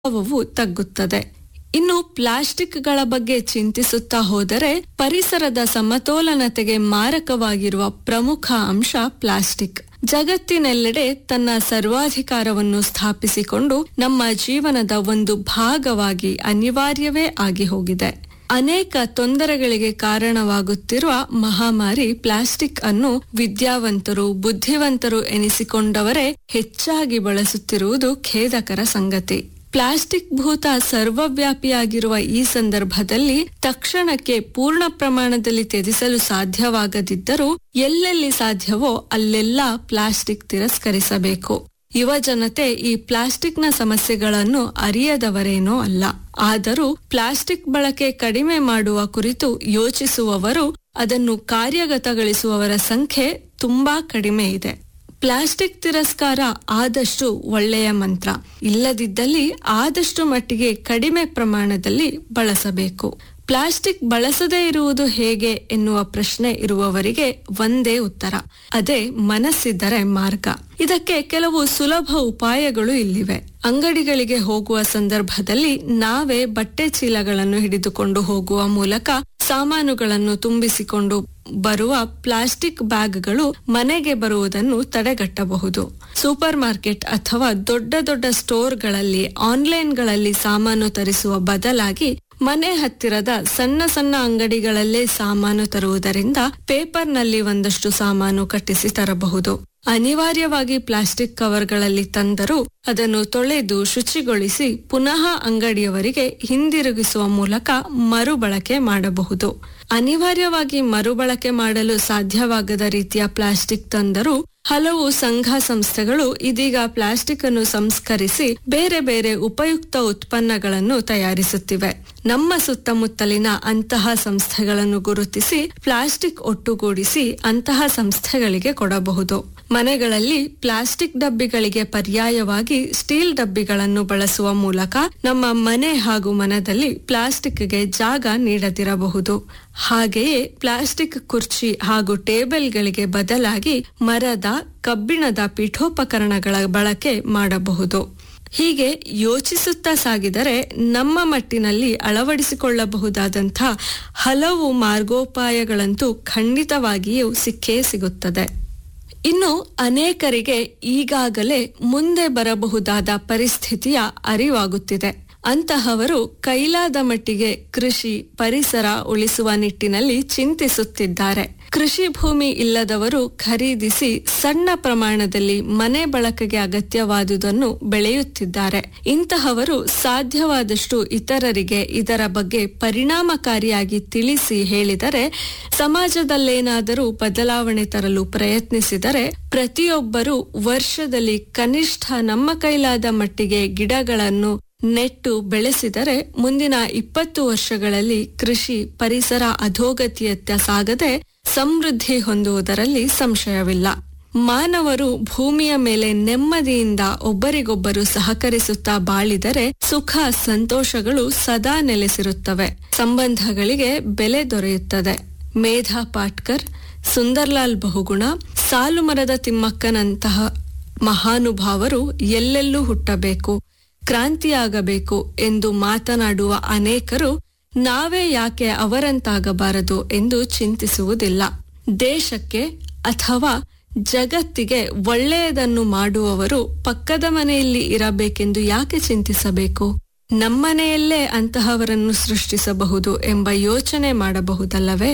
ಪ್ರಭಾವವು ತಗ್ಗುತ್ತದೆ ಇನ್ನು ಪ್ಲಾಸ್ಟಿಕ್ಗಳ ಬಗ್ಗೆ ಚಿಂತಿಸುತ್ತಾ ಹೋದರೆ ಪರಿಸರದ ಸಮತೋಲನತೆಗೆ ಮಾರಕವಾಗಿರುವ ಪ್ರಮುಖ ಅಂಶ ಪ್ಲಾಸ್ಟಿಕ್ ಜಗತ್ತಿನೆಲ್ಲೆಡೆ ತನ್ನ ಸರ್ವಾಧಿಕಾರವನ್ನು ಸ್ಥಾಪಿಸಿಕೊಂಡು ನಮ್ಮ ಜೀವನದ ಒಂದು ಭಾಗವಾಗಿ ಅನಿವಾರ್ಯವೇ ಆಗಿ ಹೋಗಿದೆ ಅನೇಕ ತೊಂದರೆಗಳಿಗೆ ಕಾರಣವಾಗುತ್ತಿರುವ ಮಹಾಮಾರಿ ಪ್ಲಾಸ್ಟಿಕ್ ಅನ್ನು ವಿದ್ಯಾವಂತರು ಬುದ್ಧಿವಂತರು ಎನಿಸಿಕೊಂಡವರೇ ಹೆಚ್ಚಾಗಿ ಬಳಸುತ್ತಿರುವುದು ಖೇದಕರ ಸಂಗತಿ ಪ್ಲಾಸ್ಟಿಕ್ ಭೂತ ಸರ್ವವ್ಯಾಪಿಯಾಗಿರುವ ಈ ಸಂದರ್ಭದಲ್ಲಿ ತಕ್ಷಣಕ್ಕೆ ಪೂರ್ಣ ಪ್ರಮಾಣದಲ್ಲಿ ತ್ಯಜಿಸಲು ಸಾಧ್ಯವಾಗದಿದ್ದರೂ ಎಲ್ಲೆಲ್ಲಿ ಸಾಧ್ಯವೋ ಅಲ್ಲೆಲ್ಲ ಪ್ಲಾಸ್ಟಿಕ್ ತಿರಸ್ಕರಿಸಬೇಕು ಯುವ ಜನತೆ ಈ ಪ್ಲಾಸ್ಟಿಕ್ನ ಸಮಸ್ಯೆಗಳನ್ನು ಅರಿಯದವರೇನೋ ಅಲ್ಲ ಆದರೂ ಪ್ಲಾಸ್ಟಿಕ್ ಬಳಕೆ ಕಡಿಮೆ ಮಾಡುವ ಕುರಿತು ಯೋಚಿಸುವವರು ಅದನ್ನು ಕಾರ್ಯಗತಗೊಳಿಸುವವರ ಸಂಖ್ಯೆ ತುಂಬಾ ಕಡಿಮೆ ಇದೆ ಪ್ಲಾಸ್ಟಿಕ್ ತಿರಸ್ಕಾರ ಆದಷ್ಟು ಒಳ್ಳೆಯ ಮಂತ್ರ ಇಲ್ಲದಿದ್ದಲ್ಲಿ ಆದಷ್ಟು ಮಟ್ಟಿಗೆ ಕಡಿಮೆ ಪ್ರಮಾಣದಲ್ಲಿ ಬಳಸಬೇಕು ಪ್ಲಾಸ್ಟಿಕ್ ಬಳಸದೇ ಇರುವುದು ಹೇಗೆ ಎನ್ನುವ ಪ್ರಶ್ನೆ ಇರುವವರಿಗೆ ಒಂದೇ ಉತ್ತರ ಅದೇ ಮನಸ್ಸಿದ್ದರೆ ಮಾರ್ಗ ಇದಕ್ಕೆ ಕೆಲವು ಸುಲಭ ಉಪಾಯಗಳು ಇಲ್ಲಿವೆ ಅಂಗಡಿಗಳಿಗೆ ಹೋಗುವ ಸಂದರ್ಭದಲ್ಲಿ ನಾವೇ ಬಟ್ಟೆ ಚೀಲಗಳನ್ನು ಹಿಡಿದುಕೊಂಡು ಹೋಗುವ ಮೂಲಕ ಸಾಮಾನುಗಳನ್ನು ತುಂಬಿಸಿಕೊಂಡು ಬರುವ ಪ್ಲಾಸ್ಟಿಕ್ ಬ್ಯಾಗ್ಗಳು ಮನೆಗೆ ಬರುವುದನ್ನು ತಡೆಗಟ್ಟಬಹುದು ಸೂಪರ್ ಮಾರ್ಕೆಟ್ ಅಥವಾ ದೊಡ್ಡ ದೊಡ್ಡ ಸ್ಟೋರ್ಗಳಲ್ಲಿ ಆನ್ಲೈನ್ಗಳಲ್ಲಿ ಸಾಮಾನು ತರಿಸುವ ಬದಲಾಗಿ ಮನೆ ಹತ್ತಿರದ ಸಣ್ಣ ಸಣ್ಣ ಅಂಗಡಿಗಳಲ್ಲೇ ಸಾಮಾನು ತರುವುದರಿಂದ ಪೇಪರ್ನಲ್ಲಿ ಒಂದಷ್ಟು ಸಾಮಾನು ಕಟ್ಟಿಸಿ ತರಬಹುದು ಅನಿವಾರ್ಯವಾಗಿ ಪ್ಲಾಸ್ಟಿಕ್ ಕವರ್ಗಳಲ್ಲಿ ತಂದರೂ ಅದನ್ನು ತೊಳೆದು ಶುಚಿಗೊಳಿಸಿ ಪುನಃ ಅಂಗಡಿಯವರಿಗೆ ಹಿಂದಿರುಗಿಸುವ ಮೂಲಕ ಮರುಬಳಕೆ ಮಾಡಬಹುದು ಅನಿವಾರ್ಯವಾಗಿ ಮರುಬಳಕೆ ಮಾಡಲು ಸಾಧ್ಯವಾಗದ ರೀತಿಯ ಪ್ಲಾಸ್ಟಿಕ್ ತಂದರೂ ಹಲವು ಸಂಘ ಸಂಸ್ಥೆಗಳು ಇದೀಗ ಪ್ಲಾಸ್ಟಿಕ್ ಅನ್ನು ಸಂಸ್ಕರಿಸಿ ಬೇರೆ ಬೇರೆ ಉಪಯುಕ್ತ ಉತ್ಪನ್ನಗಳನ್ನು ತಯಾರಿಸುತ್ತಿವೆ ನಮ್ಮ ಸುತ್ತಮುತ್ತಲಿನ ಅಂತಹ ಸಂಸ್ಥೆಗಳನ್ನು ಗುರುತಿಸಿ ಪ್ಲಾಸ್ಟಿಕ್ ಒಟ್ಟುಗೂಡಿಸಿ ಅಂತಹ ಸಂಸ್ಥೆಗಳಿಗೆ ಕೊಡಬಹುದು ಮನೆಗಳಲ್ಲಿ ಪ್ಲಾಸ್ಟಿಕ್ ಡಬ್ಬಿಗಳಿಗೆ ಪರ್ಯಾಯವಾಗಿ ಸ್ಟೀಲ್ ಡಬ್ಬಿಗಳನ್ನು ಬಳಸುವ ಮೂಲಕ ನಮ್ಮ ಮನೆ ಹಾಗೂ ಮನದಲ್ಲಿ ಪ್ಲಾಸ್ಟಿಕ್ಗೆ ಜಾಗ ನೀಡದಿರಬಹುದು ಹಾಗೆಯೇ ಪ್ಲಾಸ್ಟಿಕ್ ಕುರ್ಚಿ ಹಾಗೂ ಟೇಬಲ್ಗಳಿಗೆ ಬದಲಾಗಿ ಮರದ ಕಬ್ಬಿಣದ ಪೀಠೋಪಕರಣಗಳ ಬಳಕೆ ಮಾಡಬಹುದು ಹೀಗೆ ಯೋಚಿಸುತ್ತಾ ಸಾಗಿದರೆ ನಮ್ಮ ಮಟ್ಟಿನಲ್ಲಿ ಅಳವಡಿಸಿಕೊಳ್ಳಬಹುದಾದಂಥ ಹಲವು ಮಾರ್ಗೋಪಾಯಗಳಂತೂ ಖಂಡಿತವಾಗಿಯೂ ಸಿಕ್ಕೇ ಸಿಗುತ್ತದೆ ಇನ್ನು ಅನೇಕರಿಗೆ ಈಗಾಗಲೇ ಮುಂದೆ ಬರಬಹುದಾದ ಪರಿಸ್ಥಿತಿಯ ಅರಿವಾಗುತ್ತಿದೆ ಅಂತಹವರು ಕೈಲಾದ ಮಟ್ಟಿಗೆ ಕೃಷಿ ಪರಿಸರ ಉಳಿಸುವ ನಿಟ್ಟಿನಲ್ಲಿ ಚಿಂತಿಸುತ್ತಿದ್ದಾರೆ ಕೃಷಿ ಭೂಮಿ ಇಲ್ಲದವರು ಖರೀದಿಸಿ ಸಣ್ಣ ಪ್ರಮಾಣದಲ್ಲಿ ಮನೆ ಬಳಕೆಗೆ ಅಗತ್ಯವಾದುದನ್ನು ಬೆಳೆಯುತ್ತಿದ್ದಾರೆ ಇಂತಹವರು ಸಾಧ್ಯವಾದಷ್ಟು ಇತರರಿಗೆ ಇದರ ಬಗ್ಗೆ ಪರಿಣಾಮಕಾರಿಯಾಗಿ ತಿಳಿಸಿ ಹೇಳಿದರೆ ಸಮಾಜದಲ್ಲೇನಾದರೂ ಬದಲಾವಣೆ ತರಲು ಪ್ರಯತ್ನಿಸಿದರೆ ಪ್ರತಿಯೊಬ್ಬರೂ ವರ್ಷದಲ್ಲಿ ಕನಿಷ್ಠ ನಮ್ಮ ಕೈಲಾದ ಮಟ್ಟಿಗೆ ಗಿಡಗಳನ್ನು ನೆಟ್ಟು ಬೆಳೆಸಿದರೆ ಮುಂದಿನ ಇಪ್ಪತ್ತು ವರ್ಷಗಳಲ್ಲಿ ಕೃಷಿ ಪರಿಸರ ಅಧೋಗತಿಯತ್ತ ಸಾಗದೆ ಸಮೃದ್ಧಿ ಹೊಂದುವುದರಲ್ಲಿ ಸಂಶಯವಿಲ್ಲ ಮಾನವರು ಭೂಮಿಯ ಮೇಲೆ ನೆಮ್ಮದಿಯಿಂದ ಒಬ್ಬರಿಗೊಬ್ಬರು ಸಹಕರಿಸುತ್ತಾ ಬಾಳಿದರೆ ಸುಖ ಸಂತೋಷಗಳು ಸದಾ ನೆಲೆಸಿರುತ್ತವೆ ಸಂಬಂಧಗಳಿಗೆ ಬೆಲೆ ದೊರೆಯುತ್ತದೆ ಮೇಧಾ ಪಾಟ್ಕರ್ ಸುಂದರ್ಲಾಲ್ ಬಹುಗುಣ ಸಾಲುಮರದ ತಿಮ್ಮಕ್ಕನಂತಹ ಮಹಾನುಭಾವರು ಎಲ್ಲೆಲ್ಲೂ ಹುಟ್ಟಬೇಕು ಕ್ರಾಂತಿಯಾಗಬೇಕು ಎಂದು ಮಾತನಾಡುವ ಅನೇಕರು ನಾವೇ ಯಾಕೆ ಅವರಂತಾಗಬಾರದು ಎಂದು ಚಿಂತಿಸುವುದಿಲ್ಲ ದೇಶಕ್ಕೆ ಅಥವಾ ಜಗತ್ತಿಗೆ ಒಳ್ಳೆಯದನ್ನು ಮಾಡುವವರು ಪಕ್ಕದ ಮನೆಯಲ್ಲಿ ಇರಬೇಕೆಂದು ಯಾಕೆ ಚಿಂತಿಸಬೇಕು ನಮ್ಮನೆಯಲ್ಲೇ ಅಂತಹವರನ್ನು ಸೃಷ್ಟಿಸಬಹುದು ಎಂಬ ಯೋಚನೆ ಮಾಡಬಹುದಲ್ಲವೇ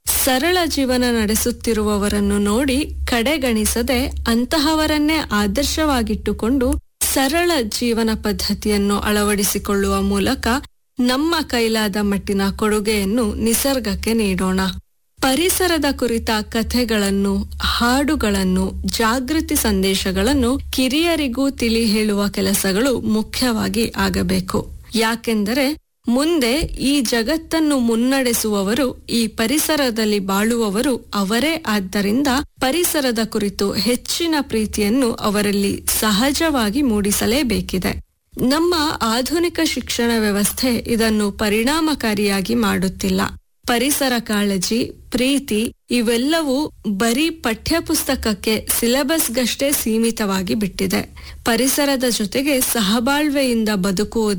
ಸರಳ ಜೀವನ ನಡೆಸುತ್ತಿರುವವರನ್ನು ನೋಡಿ ಕಡೆಗಣಿಸದೆ ಅಂತಹವರನ್ನೇ ಆದರ್ಶವಾಗಿಟ್ಟುಕೊಂಡು ಸರಳ ಜೀವನ ಪದ್ಧತಿಯನ್ನು ಅಳವಡಿಸಿಕೊಳ್ಳುವ ಮೂಲಕ ನಮ್ಮ ಕೈಲಾದ ಮಟ್ಟಿನ ಕೊಡುಗೆಯನ್ನು ನಿಸರ್ಗಕ್ಕೆ ನೀಡೋಣ ಪರಿಸರದ ಕುರಿತ ಕಥೆಗಳನ್ನು ಹಾಡುಗಳನ್ನು ಜಾಗೃತಿ ಸಂದೇಶಗಳನ್ನು ಕಿರಿಯರಿಗೂ ತಿಳಿ ಹೇಳುವ ಕೆಲಸಗಳು ಮುಖ್ಯವಾಗಿ ಆಗಬೇಕು ಯಾಕೆಂದರೆ ಮುಂದೆ ಈ ಜಗತ್ತನ್ನು ಮುನ್ನಡೆಸುವವರು ಈ ಪರಿಸರದಲ್ಲಿ ಬಾಳುವವರು ಅವರೇ ಆದ್ದರಿಂದ ಪರಿಸರದ ಕುರಿತು ಹೆಚ್ಚಿನ ಪ್ರೀತಿಯನ್ನು ಅವರಲ್ಲಿ ಸಹಜವಾಗಿ ಮೂಡಿಸಲೇಬೇಕಿದೆ ನಮ್ಮ ಆಧುನಿಕ ಶಿಕ್ಷಣ ವ್ಯವಸ್ಥೆ ಇದನ್ನು ಪರಿಣಾಮಕಾರಿಯಾಗಿ ಮಾಡುತ್ತಿಲ್ಲ ಪರಿಸರ ಕಾಳಜಿ ಪ್ರೀತಿ ಇವೆಲ್ಲವೂ ಬರೀ ಪಠ್ಯಪುಸ್ತಕಕ್ಕೆ ಸಿಲೆಬಸ್ಗಷ್ಟೇ ಸೀಮಿತವಾಗಿ ಬಿಟ್ಟಿದೆ ಪರಿಸರದ ಜೊತೆಗೆ ಸಹಬಾಳ್ವೆಯಿಂದ ಬದುಕುವುದು